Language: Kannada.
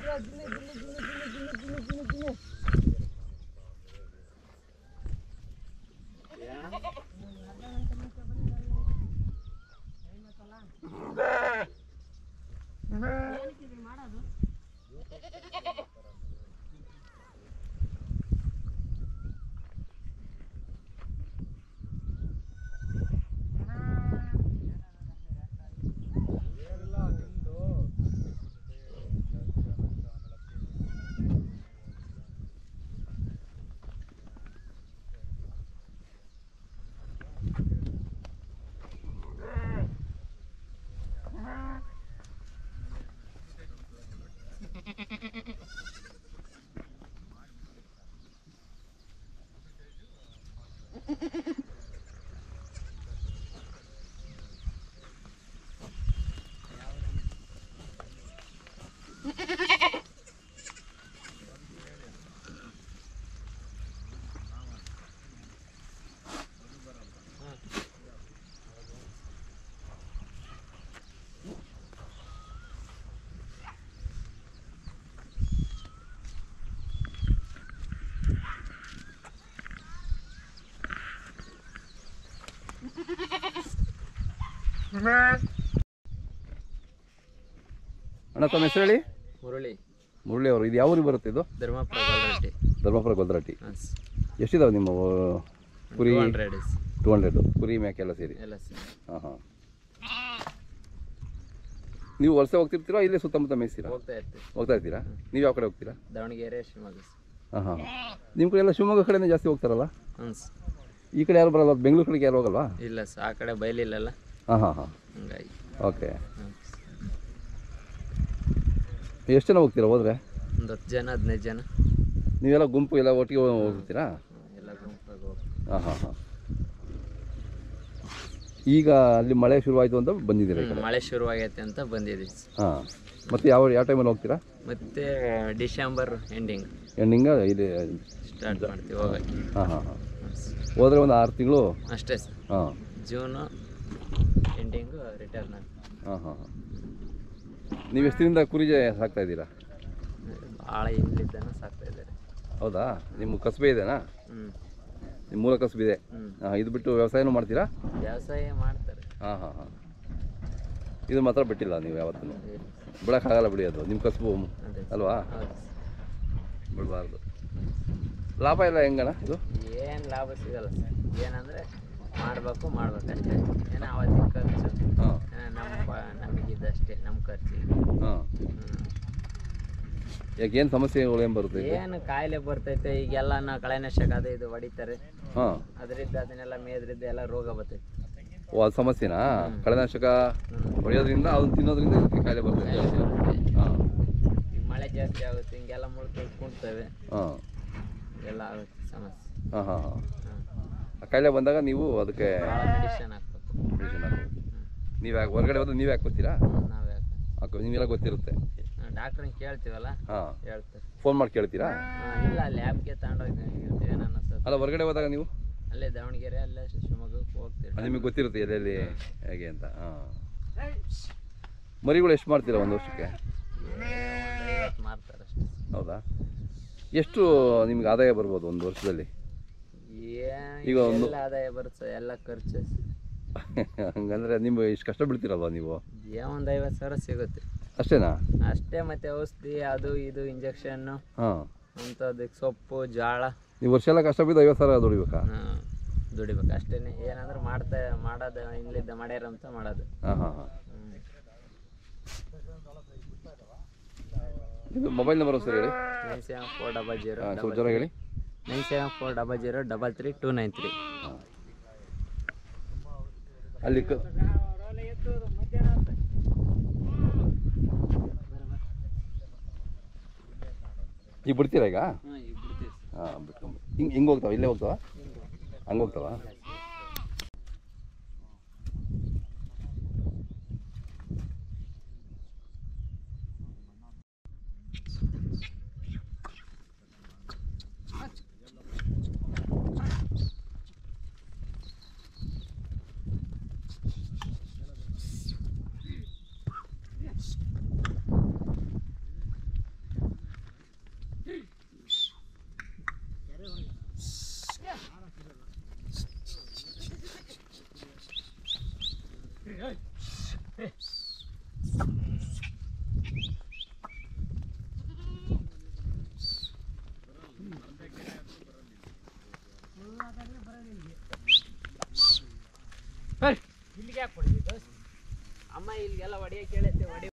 ಅಣ್ಣ ತಮ್ಮ ಹೆಸರು ಹೇಳಿ ಮುರಳಿ ಮುರಳಿ ಅವರು ಇದು ಯಾವ ಊರಿಗೆ ಬರುತ್ತೆ ಇದು ಧರ್ಮಪುರ ಗೊಲ್ರಟ್ಟಿ ಧರ್ಮಪುರ ಗೊಲ್ದರಟ್ಟಿ ಎಷ್ಟಿದಾವೆ ನಿಮ್ಮ ಆ, ಕುರಿ ಟೂ ಹಂಡ್ರೆಡ್ ಟೂ ಹಂಡ್ರೆಡು ಕುರಿ ಮೇಕೆ ಎಲ್ಲ ಸೇರಿ ಎಲ್ಲ ಸೇರಿ. ಹಾಂ ಹಾಂ ನೀವು ವಲಸೆ ಹೋಗ್ತಿರ್ತೀರಾ ಇಲ್ಲೇ ಸುತ್ತಮುತ್ತ ಮೇಯಿಸ್ತೀರಾ ಹೋಗ್ತಾ ಇರ್ತೀವಿ ಹೋಗ್ತಾ ಇರ್ತೀರಾ ನೀವು ಯಾವ ಕಡೆ ಹೋಗ್ತೀರಾ ದಾವಣಗೆರೆ ಶಿವಮೊಗ್ಗ ಹಾಂ ಹಾಂ ನಿಮ್ಮ ಕಡೆ ಎಲ್ಲ ಶಿವಮೊಗ್ಗ ಕಡೆನೇ ಜಾಸ್ತಿ ಹೋಗ್ತಾರಲ್ಲ ಹ್ಞೂ ಈ ಕಡೆ ಯಾರು ಬರಲ್ಲ ಬೆಂಗಳೂರು ಕಡೆಗೆ ಯಾರು ಹೋಗಲ್ವಾ ಇಲ್ಲ ಸ ಆ ಕಡೆ ಬಯಲಿಲ್ಲಲ್ಲ ಹಾಂ ಹಾಂ ಹಾಂ ಹಂಗಾಗಿ ಓಕೆ ಹ್ಮ್. ಎಷ್ಟು ಜನ ಹೋಗ್ತೀರಾ ಹೋದರೆ ಒಂದು ಹತ್ತು ಜನ ಹದಿನೈದು ಜನ ನೀವೆಲ್ಲ ಗುಂಪು ಎಲ್ಲ ಒಟ್ಟಿಗೆ ಹೋಗ್ತೀರಾ ಹ್ಮ್, ಎಲ್ಲ ಗುಂಪಾಗಿ ಹೋಗ್ತೀವಿ ಹಾಂ ಹಾಂ ಹಾಂ ಈಗ ಅಲ್ಲಿ ಮಳೆ ಶುರುವಾಯಿತು ಅಂತ ಬಂದಿದ್ದೀರಾ ಈ ಹ್ಮ್, ಕಡೆ ಮಳೆ ಶುರುವಾಗೈತೆ ಅಂತ ಬಂದಿದ್ದೀವಿ ಹಾಂ ಮತ್ತು ಯಾವ ಯಾವ ಟೈಮಲ್ಲಿ ಹೋಗ್ತೀರಾ ಮತ್ತೆ ಡಿಸೆಂಬರ್ ಎಂಡಿಂಗ್ ಎಂಡಿಂಗ ಇಲ್ಲಿ ಸ್ಟಾರ್ಟ್ ಮಾಡ್ತೀವಿ ಹೋಗಕ್ಕೆ ಹಾಂ ಹಾಂ ಹಾಂ ಹ್ಮ್. ಹೋದರೆ ಒಂದು ಆರು ತಿಂಗಳು ಅಷ್ಟೇ ಸರ್ ಹಾಂ ಜೂನು ಎಂಡಿಂಗು ರಿಟರ್ನ್ ಹಾಂ ಹಾಂ ಹಾಂ ನೀವು ಎಷ್ಟು ದಿನದಿಂದ ಕುರಿ ಸಾಕ್ತಾ ಇದ್ದೀರಾ ಭಾಳ ಹಿಂದ್ಲಿದ್ದಾನ ಸಾಕ್ತಾ ಇದ್ದಾರೆ ಹೌದಾ ನಿಮ್ಮ ಕಸಬೆ ಇದೆನಾ ಹ್ಞೂ ನಿಮ್ಮ ಮೂಲ ಕಸಬಿದೆ ಹ್ಞೂ ಹಾಂ ಇದು ಬಿಟ್ಟು ವ್ಯವಸಾಯನೂ ಮಾಡ್ತೀರಾ ವ್ಯವಸಾಯ ಮಾಡ್ತಾರೆ ಹಾಂ ಹಾಂ ಹಾಂ ಇದು ಮಾತ್ರ ಬಿಟ್ಟಿಲ್ಲ ನೀವು ಯಾವತ್ತೂ ಇಲ್ಲ. ಬಿಡೋಕ್ಕಾಗಲ್ಲ ಬಿಡಿ ಅದು ನಿಮ್ಮ ಕಸಬು ಅದೇ ಅಲ್ವಾ ಹೌದು ಬಿಡಬಾರ್ದು ಲಾಭ ಎಲ್ಲ ಹೆಂಗಣ್ಣ ಇದು ಏನು ಲಾಭ ಸಿಗಲ್ಲ ಸರ್ ಏನಂದರೆ ಮಾಡಬೇಕು ಮಾಡ್ಬೇಕಷ್ಟೇ ಏನೋ ಅವತ್ತಿನ ಖರ್ಚು ಹಾಂ ಏನೋ ನಮ್ಮ ಬ ನಮಗಿದ್ದಷ್ಟೇ ನಮ್ಮ ಖರ್ಚಿಗೆ ಹಾಂ ಹ್ಮ್. ಯಾಕೆ ಏನು ಸಮಸ್ಯೆಗಳು ಏನು ಬರುತ್ತೆ ಇದು ಏನು ಕಾಯಿಲೆ ಬರ್ತೈತೆ ಈಗೆಲ್ಲ ನಾ ಕಳೆನಾಶಕ ಅದು ಇದು ಹೊಡಿತಾರೆ ಹಾಂ ಅದರಿಂದ ಅದನ್ನೆಲ್ಲ ಮೇದ್ರಿಂದ ಎಲ್ಲ ರೋಗ ಬರ್ತೈತೆ ಓ ಅದು ಸಮಸ್ಯೆನಾ ಕಳೆನಾಶಕ ಹೊಡೆಯೋದ್ರಿಂದ ಅದನ್ನ ತಿನ್ನೋದ್ರಿಂದ ಇದಕ್ಕೆ ಕಾಯಿಲೆ ಬರ್ತದೆ ಹಾಂ ಈಗ ಮಳೆ ಜಾಸ್ತಿ ಆಗುತ್ತೆ ಹಿಂಗೆಲ್ಲ ಮುಳ್ಕು ಕುಂಟ್ತವೆ ಹಾಂ ಎಲ್ಲ ಆಗುತ್ತೆ ಸಮಸ್ಯೆ ಹಾಂ ಹಾಂ ಹಾಂ ಹಾಂ ಆ ಕಾಯಿಲೆ ಬಂದಾಗ ನೀವು ಅದಕ್ಕೆ ಭಾಳ ಮೆಡಿಷನ್ ಹಾಕ್ಬೇಕು ಮೆಡಿಸಿನ್ ಹಾಕೋದು ನೀವು ಯಾಕೆ ಹೊರಗಡೆ ಹೋದ್ರೆ ನೀವು ಯಾಕೆ ಗೊತ್ತೀರಾ ನಾವು ಯಾಕೆ ಹಾಕೋ ನಿಮಗೆಲ್ಲ ಗೊತ್ತಿರುತ್ತೆ ಡಾಕ್ಟ್ರನ್ನ ಕೇಳ್ತೀವಲ್ಲ ಹಾಂ ಹೇಳ್ತಾರೆ ಫೋನ್ ಮಾಡಿ ಕೇಳ್ತೀರಾ ಹಾ, ಇಲ್ಲ ಲ್ಯಾಬ್ಗೆ ತಗೊಂಡೋಗಿ ಏನು ಅನ್ನಿಸ್ತದೆ ಅಲ್ಲ ಹೊರಗಡೆ ಹೋದಾಗ ನೀವು ಅಲ್ಲೇ ದಾವಣಗೆರೆ ಅಲ್ಲೇ ಶಿವಮೊಗ್ಗಕ್ಕೆ ಹೋಗ್ತೀವಿ ಅದು ನಿಮಗೆ ಗೊತ್ತಿರುತ್ತೆ ಎಲ್ಲೆಲ್ಲಿ ಹೇಗೆ ಅಂತ ಹಾಂ ಮರಿಗಳು ಎಷ್ಟು ಮಾಡ್ತೀರಾ ಒಂದು ವರ್ಷಕ್ಕೆ ಒಂದು ಐವತ್ತು ಮಾರ್ತಾರೆ ಅಷ್ಟೇ ಹೌದಾ ಎಷ್ಟು ನಿಮ್ಗೆ ಆದಾಯ ಬರ್ಬೋದು ಒಂದು ವರ್ಷದಲ್ಲಿ ಏನ್ ಈಗ ಒಂದು- ಎಲ್ಲ ಆದಾಯ ಬರುತ್ತೆ ಎಲ್ಲ ಖರ್ಚು ಹಂಗಂದ್ರೆ ನೀವು ಇಷ್ಟು ಕಷ್ಟ ಬೀಳ್ತೀರಲ್ವ ನೀವು ಏ ಒಂದು ಐವತ್ತು ಸಾವಿರ ಸಿಗುತ್ತೆ ಅಷ್ಟೇನಾ ಅಷ್ಟೇ ಮತ್ತೆ ಔಷಧಿ ಅದು ಇದು ಇಂಜೆಕ್ಷನ್ನು ಹಾಂ ಅಂಥದ್ದಕ್ಕೆ ಸೊಪ್ಪು ಜೋಳ ನೀವು ವರ್ಷ ಎಲ್ಲ ಕಷ್ಟ ಬಿದ್ದು ಐವತ್ತು ಸಾವಿರ ದುಡಿಬೇಕಾ ಹಾ, ದುಡಿಬೇಕು ಅಷ್ಟೇ ಏನಂದ್ರೆ ಮಾಡ್ತಾ ಮಾಡೋದು ಇಲ್ಲಿದ್ದ ಮಾಡ್ಯಾರ ಅಂತ ಮಾಡೋದು ಹಾಂ ಹಾಂ ಹಾಂ ಹ್ಮ್. ಇದು ಮೊಬೈಲ್ ನಂಬರ್ ಸರ್ ಹೇಳಿ nine seven four double zero ಹಾಂ ಸ್ವಲ್ಪ ಜ್ವರ ಹೇಳಿ nine seven four double zero double three two nine three ಅಲ್ಲಿ ಕ ಈಗ ಬಿಡ್ತೀರಾ ಈಗ ಹಾಂ ಬಿಟ್ಕೊಂಬ ಹಿಂಗೆ ಹಿಂಗೆ ಹೋಗ್ತಾವ ಇಲ್ಲೇ ಹೋಗ್ತಾವ ಹಂಗೆ ಹೋಗ್ತಾವ ಇಲ್ಲಿಗೆ ಯಾಕೆ ಹೊಡೆದಿದ್ದು ಅಮ್ಮ ಇಲ್ಲಿಗೆಲ್ಲ ಹೊಡಿಯಕ್ಕೆ ಹೇಳೈತೆ ಹೊಡಿ